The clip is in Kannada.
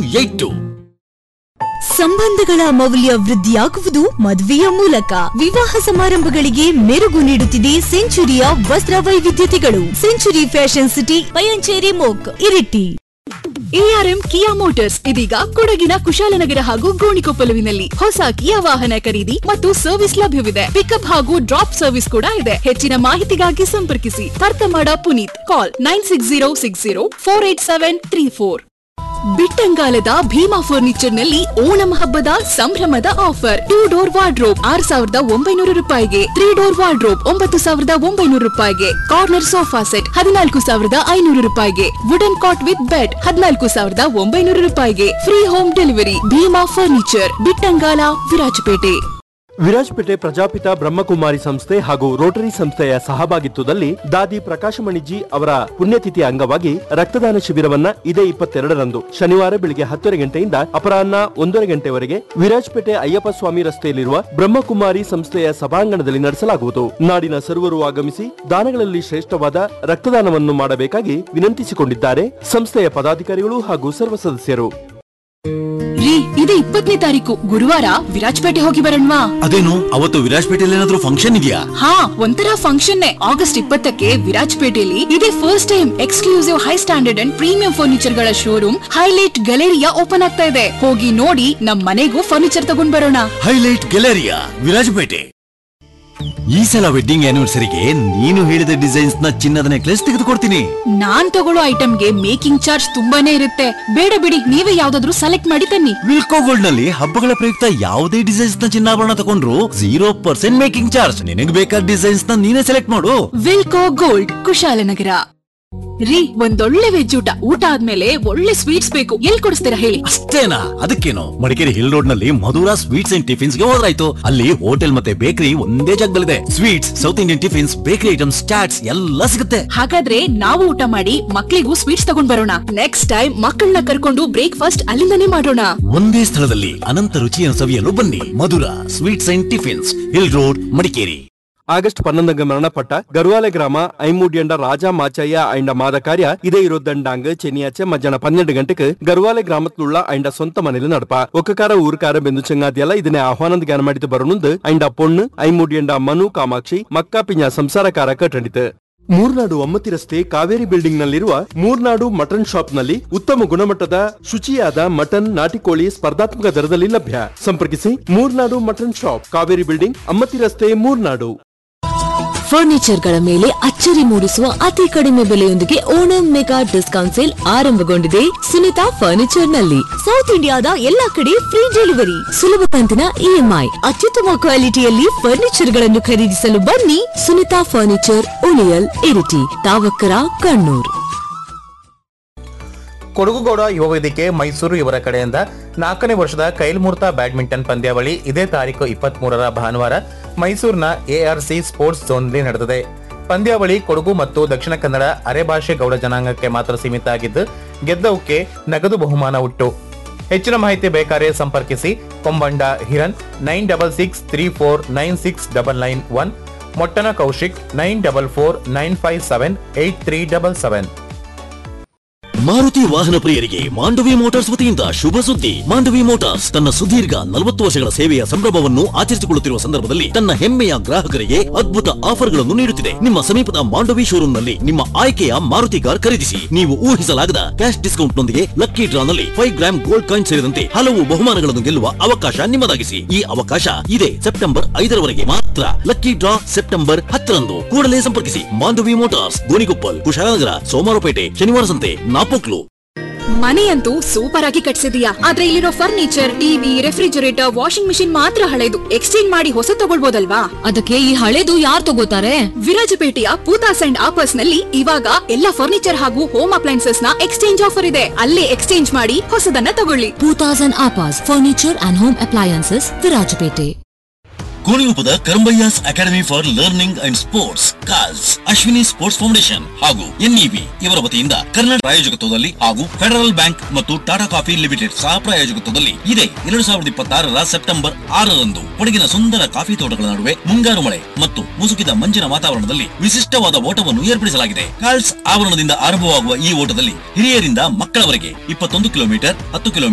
ಏಟ್ ಟು ಸಂಬಂಧಗಳ ಮೌಲ್ಯ ವೃದ್ಧಿಯಾಗುವುದು ಮದುವೆಯ ಮೂಲಕ ವಿವಾಹ ಸಮಾರಂಭಗಳಿಗೆ ಮೆರುಗು ನೀಡುತ್ತಿದೆ ಸೆಂಚುರಿಯ ವಸ್ತ್ರ ವೈವಿಧ್ಯತೆಗಳು ಸೆಂಚುರಿ ಫ್ಯಾಷನ್ ಸಿಟಿ ಪಯಂಚೇರಿ ಮೋಕ್ ಇರಿಟಿ ಎಆರ್ಎಂ ಕಿಯಾ ಮೋಟಾರ್ಸ್ ಇದೀಗ ಕೊಡಗಿನ ಕುಶಾಲನಗರ ಹಾಗೂ ಗೋಣಿಕೊಪ್ಪಲುವಿನಲ್ಲಿ ಹೊಸ ಕಿಯಾ ವಾಹನ ಖರೀದಿ ಮತ್ತು ಸರ್ವಿಸ್ ಲಭ್ಯವಿದೆ ಪಿಕಪ್ ಹಾಗೂ ಡ್ರಾಪ್ ಸರ್ವಿಸ್ ಕೂಡ ಇದೆ ಹೆಚ್ಚಿನ ಮಾಹಿತಿಗಾಗಿ ಸಂಪರ್ಕಿಸಿ ತರ್ತಮಾಡ Puneeth call nine six zero six zero four eight seven three four ಬಿಟ್ಟಂಗಾಲದ ಭೀಮಾ ಫರ್ನಿಚರ್ ನಲ್ಲಿ ಓಣಂ ಹಬ್ಬದ ಸಂಭ್ರಮದ ಆಫರ್ ಟೂ ಡೋರ್ ವಾರ್ಡ್ರೋಬ್ ಆರ್ ಸಾವಿರದ ಒಂಬೈನೂರು ರೂಪಾಯಿಗೆ ತ್ರೀ ಡೋರ್ ವಾರ್ಡ್ರೋಬ್ ಒಂಬತ್ತು ಸಾವಿರದ ಒಂಬೈನೂರು ರೂಪಾಯಿಗೆ ಕಾರ್ನರ್ ಸೋಫಾ ಸೆಟ್ ಹದಿನಾಲ್ಕು ಸಾವಿರದ ಐನೂರು ರೂಪಾಯಿಗೆ ವುಡನ್ ಕಾಟ್ ವಿತ್ ಬೆಡ್ ಹದಿನಾಲ್ಕು ಸಾವಿರದ ಒಂಬೈನೂರು ರೂಪಾಯಿಗೆ free home delivery Bhima furniture Bittangala Virajpet Virajpet Prajapita Brahmakumari ಸಂಸ್ಥೆ ಹಾಗೂ ರೋಟರಿ ಸಂಸ್ಥೆಯ ಸಹಭಾಗಿತ್ವದಲ್ಲಿ ದಾದಿ ಪ್ರಕಾಶಮಣಿಜಿ ಅವರ ಪುಣ್ಯತಿಥಿ ಅಂಗವಾಗಿ ರಕ್ತದಾನ ಶಿಬಿರವನ್ನ ಇದೇ ಇಪ್ಪತ್ತೆರಡರಂದು ಶನಿವಾರ ಬೆಳಿಗ್ಗೆ ಹತ್ತುವರೆ ಗಂಟೆಯಿಂದ ಅಪರಾಹ್ನ ಒಂದೂವರೆ ಗಂಟೆವರೆಗೆ ವಿರಾಜಪೇಟೆ ಅಯ್ಯಪ್ಪ ಸ್ವಾಮಿ ರಸ್ತೆಯಲ್ಲಿರುವ ಬ್ರಹ್ಮಕುಮಾರಿ ಸಂಸ್ಥೆಯ ಸಭಾಂಗಣದಲ್ಲಿ ನಡೆಸಲಾಗುವುದು ನಾಡಿನ ಸರ್ವರು ಆಗಮಿಸಿ ದಾನಗಳಲ್ಲಿ ಶ್ರೇಷ್ಠವಾದ ರಕ್ತದಾನವನ್ನು ಮಾಡಬೇಕಾಗಿ ವಿನಂತಿಸಿಕೊಂಡಿದ್ದಾರೆ ಸಂಸ್ಥೆಯ ಪದಾಧಿಕಾರಿಗಳು ಹಾಗೂ ಸರ್ವ ಸದಸ್ಯರು ರೀ ಇದೇ ಇಪ್ಪತ್ತನೇ ತಾರೀಕು ಗುರುವಾರ ವಿರಾಜಪೇಟೆ ಹೋಗಿ ಬರೋಣವಾ ಅದೇನು ಅವತ್ತು ವಿರಾಜಪೇಟೆಯಲ್ಲಿ ಏನಾದ್ರೂ ಫಂಕ್ಷನ್ ಇದೆಯಾ ಹಾ ಒಂಥರ ಫಂಕ್ಷನ್ ಆಗಸ್ಟ್ ಇಪ್ಪತ್ತಕ್ಕೆ ವಿರಾಜಪೇಟೆಯಲ್ಲಿ ಇದೇ first time exclusive high standard and premium furniture ಗಳ ಶೋರೂಮ್ ಹೈಲೈಟ್ ಗ್ಯಾಲರಿಯಾ ಓಪನ್ ಆಗ್ತಾ ಇದೆ ಹೋಗಿ ನೋಡಿ ನಮ್ ಮನೆಗೂ ಫರ್ನಿಚರ್ ತಗೊಂಡ್ ಬರೋಣ ಹೈಲೈಟ್ ಗ್ಯಾಲರಿಯಾ ವಿರಾಜಪೇಟೆ ಈ ಸಲ ವೆಡ್ಡಿಂಗ್ ಆನಿವರ್ಸರಿಗೆ ನೀನು ಹೇಳಿದ ಡಿಸೈನ್ಸ್ ನ ಚಿನ್ನದ ನೆಕ್ಲೆಸ್ ತೆಗೆದುಕೊಡ್ತೀನಿ ನಾನ್ ತಗೊಳ್ಳೋ ಐಟಮ್ಗೆ ಮೇಕಿಂಗ್ ಚಾರ್ಜ್ ತುಂಬಾನೇ ಇರುತ್ತೆ ಬೇಡ ಬಿಡಿ ನೀವೇ ಯಾವ್ದಾದ್ರು ಸೆಲೆಕ್ಟ್ ಮಾಡಿ ತನ್ನಿ ವಿಲ್ಕೋ ಗೋಲ್ಡ್ ನಲ್ಲಿ ಹಬ್ಬಗಳ ಪ್ರಯುಕ್ತ ಯಾವುದೇ ಡಿಸೈನ್ಸ್ ನ ಚಿನ್ನಾಭರಣ ತಗೊಂಡ್ರು ಜೀರೋ ಪರ್ಸೆಂಟ್ ಮೇಕಿಂಗ್ ಚಾರ್ಜ್ ನಿನಗೆ ಬೇಕಾದ ಡಿಸೈನ್ಸ್ ನ ನೀನೇ ಸೆಲೆಕ್ಟ್ ಮಾಡು ವಿಲ್ಕೋ ಗೋಲ್ಡ್ ಕುಶಾಲನಗರ ರೀ ಒಂದೊಳ್ಳೆ ವೆಜ್ ಊಟ ಊಟ ಆದ್ಮೇಲೆ ಒಳ್ಳೆ ಸ್ವೀಟ್ಸ್ ಬೇಕು ಎಲ್ ಕೊಡಿಸ್ತೀರಾ ಹೇಳಿ ಅಷ್ಟೇನಾ ಅದಕ್ಕೇನು ಮಡಿಕೇರಿ ಹಿಲ್ ರೋಡ್ ನಲ್ಲಿ ಮಧುರಾ ಸ್ವೀಟ್ಸ್ ಅಂಡ್ ಟಿಫಿನ್ಸ್ ಗೆ ಹೋದ್ರಾಯ್ತು ಅಲ್ಲಿ ಹೋಟೆಲ್ ಮತ್ತೆ ಬೇಕರಿ ಒಂದೇ ಜಾಗದಲ್ಲಿದೆ sweets south Indian tiffins bakery items chats ಎಲ್ಲ ಸಿಗುತ್ತೆ ಹಾಗಾದ್ರೆ ನಾವು ಊಟ ಮಾಡಿ ಮಕ್ಳಿಗೂ ಸ್ವೀಟ್ಸ್ ತಗೊಂಡ್ ಬರೋಣ ನೆಕ್ಸ್ಟ್ ಟೈಮ್ ಮಕ್ಕಳನ್ನ ಕರ್ಕೊಂಡು ಬ್ರೇಕ್ಫಾಸ್ಟ್ ಅಲ್ಲಿಂದನೇ ಮಾಡೋಣ ಒಂದೇ ಸ್ಥಳದಲ್ಲಿ ಅನಂತ ರುಚಿಯನ್ನು ಸವಿಯಲು ಬನ್ನಿ Madhura sweets and tiffins hill road Madikeri August పన్నెండుగా మరణపట్ట గరువాలె గ్రామ ఐమూడియండ రాజా మాచయ్య ఐండ మాదకార్య ఇదే ఇరొద్దండాంగ్ చెనియాచే మధ్యాహ్న పన్నెండు గంటకు గరువాలె గ్రామత్ലുള്ള ಐಂಡ ಸ್ವಂತ ಮನೇಲಿ ನಡಪ ಒಕ್ಕಕಾರ ಊರುಕಾರ ಬೆಂದು ಚೆಂಗಾದಿಯಲ್ಲ ಇದನ್ನೇ ಆಹ್ವಾನದ ಜ್ಞಾನ ಮಾಡಿತು ಬರೋಣಂದು ಐಂಡ ಪೊಣ್ಣು ಐಮೂಡಿಯಂಡ ಮನು ಕಾಮಾಕ್ಷಿ ಮಕ್ಕಾ ಪಿಂಜ ಸಂಸಾರಕಾರ ಕಟ್ಟಂಡಿತು ಮೂರ್ನಾಡು ಒಮ್ಮತಿ ರಸ್ತೆ ಕಾವೇರಿ ಬಿಲ್ಡಿಂಗ್ ನಲ್ಲಿರುವ ಮೂರ್ನಾಡು ಮಟನ್ ಶಾಪ್ ನಲ್ಲಿ ಉತ್ತಮ ಗುಣಮಟ್ಟದ ಶುಚಿಯಾದ ಮಟನ್ ನಾಟಿಕೋಳಿ ಸ್ಪರ್ಧಾತ್ಮಕ ದರದಲ್ಲಿ ಲಭ್ಯ ಸಂಪರ್ಕಿಸಿ Murnad mutton shop Kaveri building Ammathi ರಸ್ತೆ ಮೂರ್ನಾಡು ಫರ್ನಿಚರ್ಗಳ ಮೇಲೆ ಅಚ್ಚರಿ ಮೂಡಿಸುವ ಅತಿ ಕಡಿಮೆ ಬೆಲೆಯೊಂದಿಗೆ ಓಣಂ ಮೆಗಾ ಡಿಸ್ಕೌಂಟ್ ಸೇಲ್ ಆರಂಭಗೊಂಡಿದೆ ಸುನಿತಾ ಫರ್ನಿಚರ್ ನಲ್ಲಿ ಸೌತ್ ಇಂಡಿಯಾದ ಎಲ್ಲಾ ಕಡೆ ಫ್ರೀ ಡೆಲಿವರಿ ಸುಲಭ ಕಂತಿನ ಇಎಂಐ ಅತ್ಯುತ್ತಮ ಕ್ವಾಲಿಟಿಯಲ್ಲಿ ಫರ್ನಿಚರ್ ಗಳನ್ನು ಖರೀದಿಸಲು ಬನ್ನಿ ಸುನಿತಾ ಫರ್ನಿಚರ್ ಉಳಿಯಲ್ ಇರಿಟಿ ತಾವಕ್ಕರ ಕಣ್ಣೂರ್ ಕೊಡಗುಗೌಡ ಯುವ ವೇದಿಕೆ ಮೈಸೂರು ಇವರ ಕಡೆಯಿಂದ ನಾಲ್ಕನೇ ವರ್ಷದ ಕೈಲ್ಮೂರ್ತ ಬ್ಯಾಡ್ಮಿಂಟನ್ ಪಂದ್ಯಾವಳಿ ಇದೇ ತಾರೀಕು ಇಪ್ಪತ್ತ್ ಮೂರರ ಭಾನುವಾರ ಮೈಸೂರಿನ ಎಆರ್ಸಿ ಸ್ಪೋರ್ಟ್ಸ್ ಝೋನ್ನಲ್ಲಿ ನಡೆದಿದೆ ಪಂದ್ಯಾವಳಿ ಕೊಡಗು ಮತ್ತು ದಕ್ಷಿಣ ಕನ್ನಡ ಅರೆಭಾಷೆ ಗೌಡ ಜನಾಂಗಕ್ಕೆ ಮಾತ್ರ ಸೀಮಿತ ಆಗಿದ್ದು ಗೆದ್ದವಕ್ಕೆ ನಗದು ಬಹುಮಾನ ಉಂಟು ಹೆಚ್ಚಿನ ಮಾಹಿತಿ ಬೇಕಾದರೆ ಸಂಪರ್ಕಿಸಿ Kombanda Hiran nine double six three four nine six double nine one Mottana Kaushik nine double four nine five seven eight three double seven Maruti ವಾಹನ ಪ್ರಿಯರಿಗೆ ಮಾಂಡವಿ ಮೋಟಾರ್ಸ್ ವತಿಯಿಂದ ಶುಭ ಸುದ್ದಿ ಮಾಂಡವಿ ಮೋಟಾರ್ಸ್ ತನ್ನ ಸುದೀರ್ಘ ನಲವತ್ತು ವರ್ಷಗಳ ಸೇವೆಯ ಸಂಭ್ರಮವನ್ನು ಆಚರಿಸಿಕೊಳ್ಳುತ್ತಿರುವ ಸಂದರ್ಭದಲ್ಲಿ ತನ್ನ ಹೆಮ್ಮೆಯ ಗ್ರಾಹಕರಿಗೆ ಅದ್ಭುತ ಆಫರ್ಗಳನ್ನು ನೀಡುತ್ತಿದೆ ನಿಮ್ಮ ಸಮೀಪದ ಮಾಂಡವಿ ಶೋರೂಮ್ನಲ್ಲಿ ನಿಮ್ಮ ಆಯ್ಕೆಯ ಮಾರುತಿ ಕಾರ್ ಖರೀದಿಸಿ ನೀವು ಊಹಿಸಲಾಗದ ಕ್ಯಾಶ್ ಡಿಸ್ಕೌಂಟ್ ನೊಂದಿಗೆ ಲಕ್ಕಿ ಡ್ರಾನಲ್ಲಿ ಫೈವ್ ಗ್ರಾಮ್ ಗೋಲ್ಡ್ ಕಾಯಿನ್ ಸೇರಿದಂತೆ ಹಲವು ಬಹುಮಾನಗಳನ್ನು ಗೆಲ್ಲುವ ಅವಕಾಶ ನಿಮ್ಮದಾಗಿಸಿ ಈ ಅವಕಾಶ ಇದೆ ಸೆಪ್ಟೆಂಬರ್ ಐದರವರೆಗೆ ಮಾತ್ರ ಲಕ್ಕಿ ಡ್ರಾ ಸೆಪ್ಟೆಂಬರ್ ಹತ್ತರಂದು ಕೂಡಲೇ ಸಂಪರ್ಕಿಸಿ ಮಾಂಡವಿ ಮೋಟಾರ್ಸ್ ಗೋಣಿಗೊಪ್ಪಲ್ ಕುಶಾಲನಗರ ಸೋಮವಾರಪೇಟೆ ಶನಿವಾರ ಸಂತೆ ನಾಪೋಕ್ಲು ಮನೆಯಂತೂ ಸೂಪರ್ ಆಗಿ ಕಟ್ಸಿದೀಯಾ ಆದ್ರೆ ಇಲ್ಲಿರೋ furniture TV refrigerator washing machine ಮಾತ್ರ ಹಳೆದು ಎಕ್ಸ್ಚೇಂಜ್ ಮಾಡಿ ಹೊಸ ತಗೊಳ್ಬೋದಲ್ವಾ ಅದಕ್ಕೆ ಈ ಹಳೇದು ಯಾರು ತಗೋತಾರೆ ವಿರಾಜಪೇಟೆಯ ಪೂತಾಸ್ ಅಂಡ್ ಆಪರ್ಸ್ ನಲ್ಲಿ ಇವಾಗ ಎಲ್ಲ ಫರ್ನಿಚರ್ ಹಾಗೂ ಹೋಮ್ ಅಪ್ಲೈನ್ಸಸ್ ನ ಎಕ್ಸ್ಚೇಂಜ್ ಆಫರ್ ಇದೆ ಅಲ್ಲೇ ಎಕ್ಸ್ಚೇಂಜ್ ಮಾಡಿ ಹೊಸದನ್ನ ತಗೊಳ್ಳಿ ಟೂ ತೌಸಂಡ್ ಆಪಾಸ್ furniture and home appliances Virajpet ಕೋಣಿಗುಪ್ಪದ ಕರಂಬಯ್ಯಾಸ್ academy for learning and sports calls Ashwini sports foundation ಹಾಗೂ ಎನ್ಇವಿ ಇವರ ವತಿಯಿಂದ ಕರ್ನಾಟಕ ಪ್ರಾಯೋಜಕತ್ವದಲ್ಲಿ ಹಾಗೂ ಫೆಡರಲ್ ಬ್ಯಾಂಕ್ ಮತ್ತು ಟಾಟಾ ಕಾಫಿ ಲಿಮಿಟೆಡ್ ಸಹ ಪ್ರಾಯೋಜಕತ್ವದಲ್ಲಿ ಇದೆ ಎರಡು ಸಾವಿರದ ಇಪ್ಪತ್ತಾರರ ಸೆಪ್ಟೆಂಬರ್ ಆರರಂದು ಕೊಡಗಿನ ಸುಂದರ ಕಾಫಿ ತೋಟಗಳ ನಡುವೆ ಮುಂಗಾರು ಮಳೆ ಮತ್ತು ಮುಸುಕಿದ ಮಂಜಿನ ವಾತಾವರಣದಲ್ಲಿ ವಿಶಿಷ್ಟವಾದ ಓಟವನ್ನು ಏರ್ಪಡಿಸಲಾಗಿದೆ ಕಾಲ್ಸ್ ಆವರಣದಿಂದ ಆರಂಭವಾಗುವ ಈ ಓಟದಲ್ಲಿ ಹಿರಿಯರಿಂದ ಮಕ್ಕಳವರೆಗೆ ಇಪ್ಪತ್ತೊಂದು ಕಿಲೋಮೀಟರ್ ಹತ್ತು ಕಿಲೋಮೀಟರ್